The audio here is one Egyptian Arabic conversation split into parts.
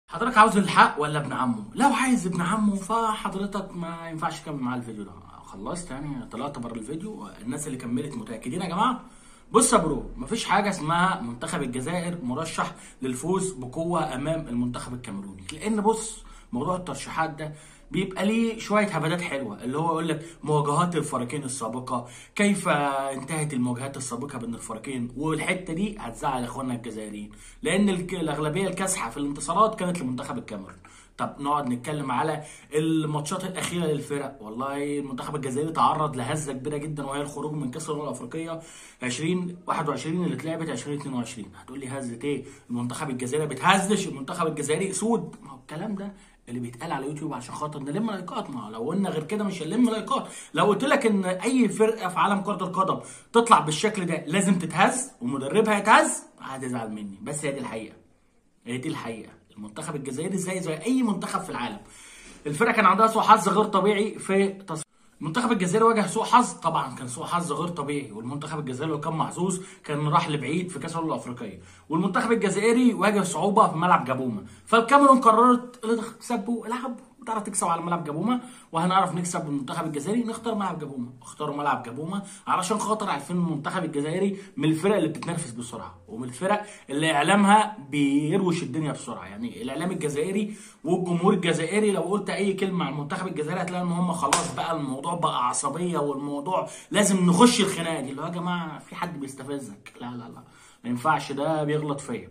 حضرتك عاوز الحق ولا ابن عمه؟ لو عايز ابن عمه فحضرتك ما ينفعش تكمل معاه الفيديو ده خلصت يعني طلعت بره الفيديو الناس اللي كملت متاكدين يا جماعه بص يا برو مفيش حاجه اسمها منتخب الجزائر مرشح للفوز بقوه امام المنتخب الكاميروني لان بص موضوع الترشيحات ده بيبقى ليه شويه هبدات حلوه اللي هو يقول لك مواجهات الفريقين السابقه كيف انتهت المواجهات السابقه بين الفريقين والحته دي هتزعل اخواننا الجزائريين لان الك- الاغلبيه الكاسحه في الانتصارات كانت لمنتخب الكاميرون طب نقعد نتكلم على الماتشات الاخيره للفرق والله المنتخب الجزائري تعرض لهزه كبيره جدا وهي الخروج من كاس الامم الافريقيه 2021 اللي اتلعبت 2022 هتقول لي هزه ايه المنتخب الجزائري بتهزش المنتخب الجزائري اسود ما هو الكلام ده اللي بيتقال على يوتيوب عشان خاطر نلم لايكات ما هو لو قلنا غير كده مش هنلم لايكات لو قلت لك ان اي فرقه في عالم كره القدم تطلع بالشكل ده لازم تتهز ومدربها يتهز هتزعل مني بس هي دي الحقيقه هي دي الحقيقه المنتخب الجزائري زي زي اي منتخب في العالم الفرقه كان عندها سوء حظ غير طبيعي في تص... المنتخب الجزائري واجه سوء حظ طبعا كان سوء حظ غير طبيعي والمنتخب الجزائري لو كان محظوظ كان راح لبعيد في كاس الامم الافريقيه والمنتخب الجزائري واجه صعوبه في ملعب جابوما فالكاميرون قررت اللي تكسبوا العبوا تعرف تكسب على ملعب جابوما وهنعرف نكسب المنتخب الجزائري نختار ملعب جابوما اختاروا ملعب جابوما علشان خاطر عارفين المنتخب الجزائري من الفرق اللي بتتنافس بسرعه ومن الفرق اللي اعلامها بيروش الدنيا بسرعه يعني الاعلام الجزائري والجمهور الجزائري لو قلت اي كلمه عن المنتخب الجزائري هتلاقي ان هم خلاص بقى الموضوع بقى عصبيه والموضوع لازم نخش الخناقه دي اللي هو يا جماعه في حد بيستفزك لا لا لا ما ينفعش ده بيغلط فيا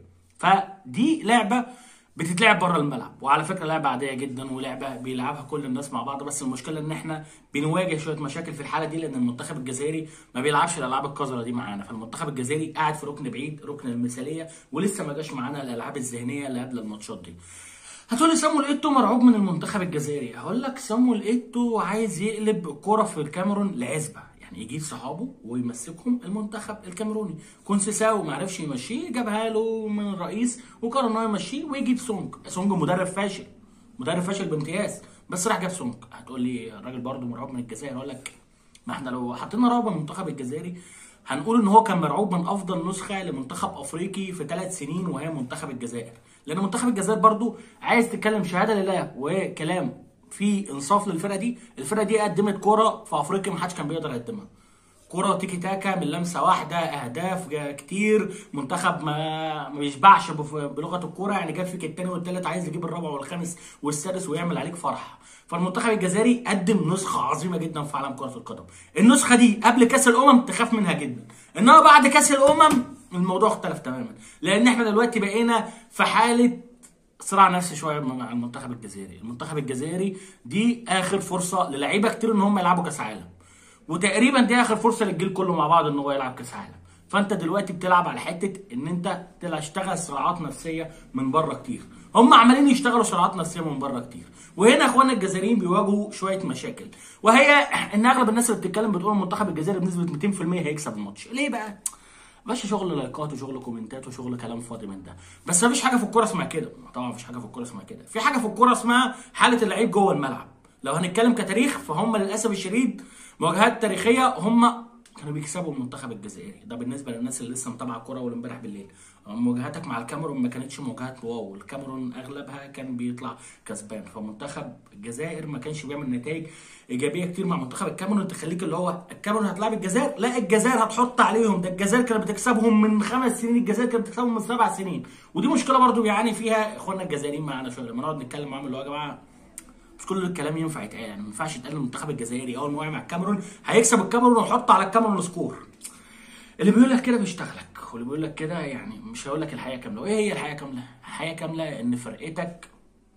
فدي لعبه بتتلعب بره الملعب وعلى فكره لعبه عاديه جدا ولعبه بيلعبها كل الناس مع بعض بس المشكله ان احنا بنواجه شويه مشاكل في الحاله دي لان المنتخب الجزائري ما بيلعبش الالعاب القذره دي معانا فالمنتخب الجزائري قاعد في ركن بعيد ركن المثاليه ولسه ما جاش معانا الالعاب الذهنيه اللي قبل الماتشات دي هتقولي سامويل ايتو مرعوب من المنتخب الجزائري هقول لك سامويل ايتو عايز يقلب الكوره في الكاميرون لعزبه يعني يجيب صحابه ويمسكهم المنتخب الكاميروني كونسيساو ما عرفش يمشيه جابها له من الرئيس وقرر ان هو يمشيه ويجيب سونج سونج مدرب فاشل مدرب فاشل بامتياز بس راح جاب سونج هتقول لي الراجل برضه مرعوب من الجزائر اقول لك ما احنا لو حطينا رهبه المنتخب الجزائري هنقول ان هو كان مرعوب من افضل نسخه لمنتخب افريقي في ثلاث سنين وهي منتخب الجزائر لان منتخب الجزائر برضو عايز تتكلم شهاده لله وكلام في انصاف للفرقه دي الفرقه دي قدمت كوره في افريقيا ما حدش كان بيقدر يقدمها كرة تيكي تاكا من لمسة واحدة أهداف جا- كتير منتخب ما ما بيشبعش بف- بلغة الكورة يعني جاب فيك التاني والتالت عايز يجيب الرابع والخامس والسادس ويعمل عليك فرح فالمنتخب الجزائري قدم نسخة عظيمة جدا في عالم كرة القدم النسخة دي قبل كأس الأمم تخاف منها جدا إنما بعد كأس الأمم الموضوع اختلف تماما لأن احنا دلوقتي بقينا في حالة صراع نفسي شويه مع المنتخب الجزائري، المنتخب الجزائري دي اخر فرصه للعيبه كتير ان هم يلعبوا كاس عالم. وتقريبا دي اخر فرصه للجيل كله مع بعض ان هو يلعب كاس عالم. فانت دلوقتي بتلعب على حته ان انت تشتغل صراعات نفسيه من بره كتير. هم عمالين يشتغلوا صراعات نفسيه من بره كتير. وهنا اخواننا الجزائريين بيواجهوا شويه مشاكل وهي ان اغلب الناس اللي بتتكلم بتقول المنتخب الجزائري بنسبه 200% هيكسب الماتش. ليه بقى؟ باشا شغل لايكات وشغل كومنتات وشغل كلام فاضي من ده بس مفيش حاجه في الكوره اسمها كده طبعا مفيش حاجه في الكوره اسمها كده في حاجه في الكوره اسمها حاله اللعيب جوه الملعب لو هنتكلم كتاريخ فهم للاسف الشديد مواجهات تاريخيه هم كانوا بيكسبوا المنتخب الجزائري ده بالنسبه للناس اللي لسه متابعه الكوره اول امبارح بالليل مواجهاتك مع الكاميرون ما كانتش مواجهات واو الكاميرون اغلبها كان بيطلع كسبان فمنتخب الجزائر ما كانش بيعمل نتائج ايجابيه كتير مع منتخب الكاميرون تخليك اللي هو الكاميرون هتلعب الجزائر لا الجزائر هتحط عليهم ده الجزائر كانت بتكسبهم من خمس سنين الجزائر كانت بتكسبهم من سبع سنين ودي مشكله برضو بيعاني فيها اخواننا الجزائريين معانا شويه لما نقعد نتكلم معاهم اللي هو يا جماعه مش كل الكلام ينفع يتقال يعني ما ينفعش يتقال المنتخب الجزائري اول ما وقع مع الكاميرون هيكسب الكاميرون ويحط على الكاميرون سكور اللي بيقول لك كده بيشتغلك واللي بيقول لك كده يعني مش هقول لك الحقيقه كامله وايه هي الحقيقه كامله الحقيقه كامله ان فرقتك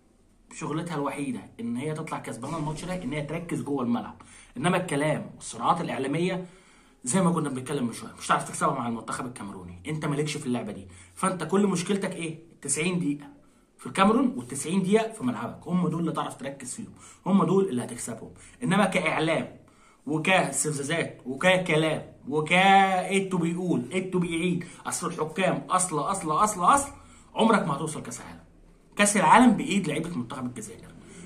شغلتها الوحيده ان هي تطلع كسبانه الماتش ده ان هي تركز جوه الملعب انما الكلام والصراعات الاعلاميه زي ما كنا بنتكلم من شويه مش هتعرف تكسبها مع المنتخب الكاميروني انت مالكش في اللعبه دي فانت كل مشكلتك ايه 90 دقيقه في الكاميرون وال90 دقيقه في ملعبك هم دول اللي تعرف تركز فيهم هم دول اللي هتكسبهم انما كاعلام وكاستفزازات وككلام وكايتو بيقول ايتو بيعيد اصل الحكام اصل اصل اصل اصل عمرك ما هتوصل كاس العالم كاس العالم بايد لعيبه منتخب الجزائر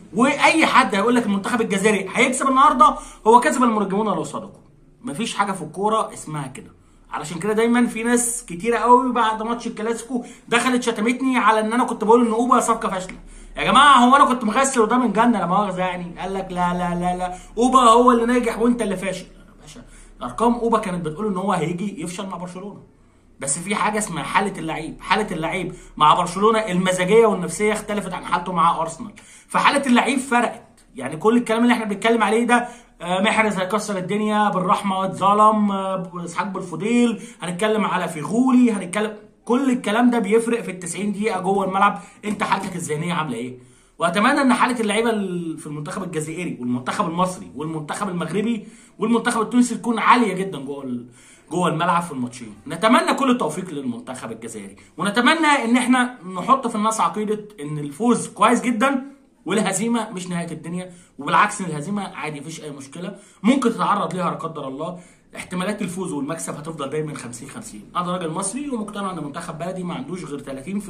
واي حد هيقول لك المنتخب الجزائري هيكسب النهارده هو كسب المرجمون لو صدقوا مفيش حاجه في الكوره اسمها كده علشان كده دايما في ناس كتيره قوي بعد ماتش الكلاسيكو دخلت شتمتني على ان انا كنت بقول ان اوبا صفقه فاشله يا جماعه هو انا كنت مغسل قدام الجنه لا مؤاخذه يعني قال لك لا لا لا لا اوبا هو اللي ناجح وانت اللي فاشل يا باشا ارقام اوبا كانت بتقول ان هو هيجي يفشل مع برشلونه بس في حاجه اسمها حاله اللعيب حاله اللعيب مع برشلونه المزاجيه والنفسيه اختلفت عن حالته مع ارسنال فحاله اللعيب فرقت يعني كل الكلام اللي احنا بنتكلم عليه ده آه، محرز هيكسر الدنيا بالرحمه اتظلم آه، اسحاق بالفضيل هنتكلم على فيغولي هنتكلم كل الكلام ده بيفرق في ال 90 دقيقه جوه الملعب انت حالتك الذهنيه عامله ايه واتمنى ان حاله اللعيبه ال- في المنتخب الجزائري والمنتخب المصري والمنتخب المغربي والمنتخب التونسي تكون عاليه جدا جوه ال- جوه الملعب في الماتشين نتمنى كل التوفيق للمنتخب الجزائري ونتمنى ان احنا نحط في الناس عقيده ان الفوز كويس جدا والهزيمه مش نهايه الدنيا وبالعكس ان الهزيمه عادي مفيش اي مشكله ممكن تتعرض ليها لا قدر الله احتمالات الفوز والمكسب هتفضل دايما 50 50 انا راجل مصري ومقتنع ان منتخب بلدي ما عندوش غير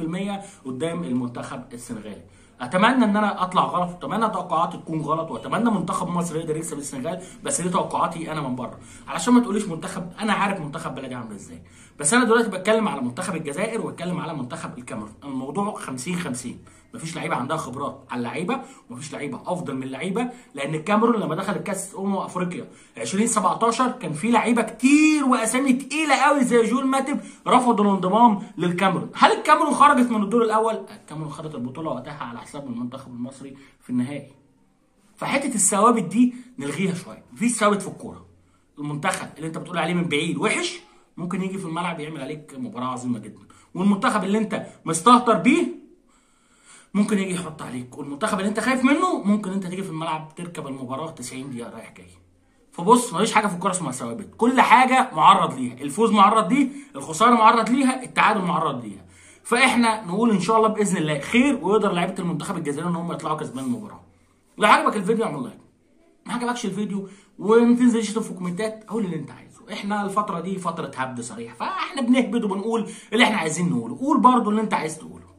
30% قدام المنتخب السنغالي اتمنى ان انا اطلع غلط واتمنى توقعاتي تكون غلط واتمنى منتخب مصر يقدر يكسب السنغال بس دي توقعاتي انا من بره علشان ما تقوليش منتخب انا عارف منتخب بلدي عامل ازاي بس انا دلوقتي بتكلم على منتخب الجزائر وبتكلم على منتخب الكاميرون الموضوع 50 50 مفيش لعيبه عندها خبرات على اللعيبه ومفيش لعيبه افضل من اللعيبه لان الكاميرون لما دخلت كاس امم افريقيا 2017 كان في لعيبه كتير واسامي تقيله قوي زي جول ماتب رفضوا الانضمام للكاميرون هل الكاميرون خرجت من الدور الاول الكاميرون خدت البطوله وقتها على حساب المنتخب المصري في النهائي فحته الثوابت دي نلغيها شويه مفيش ثوابت في الكوره المنتخب اللي انت بتقول عليه من بعيد وحش ممكن يجي في الملعب يعمل عليك مباراه عظيمه جدا والمنتخب اللي انت مستهتر بيه ممكن يجي يحط عليك والمنتخب اللي انت خايف منه ممكن انت تيجي في الملعب تركب المباراه 90 دقيقه رايح جاي فبص مفيش حاجه في الكوره اسمها ثوابت كل حاجه معرض ليها الفوز معرض ليه الخساره معرض ليها التعادل معرض ليها فاحنا نقول ان شاء الله باذن الله خير ويقدر لعيبه المنتخب الجزائري ان هم يطلعوا كسبان المباراه لو عجبك الفيديو اعمل لايك ما عجبكش الفيديو وما تنزلش تكتب في الكومنتات قول اللي انت عايزه احنا الفتره دي فتره هبد صريح فاحنا بنهبد وبنقول اللي احنا عايزين نقوله قول برضو اللي انت عايز تقوله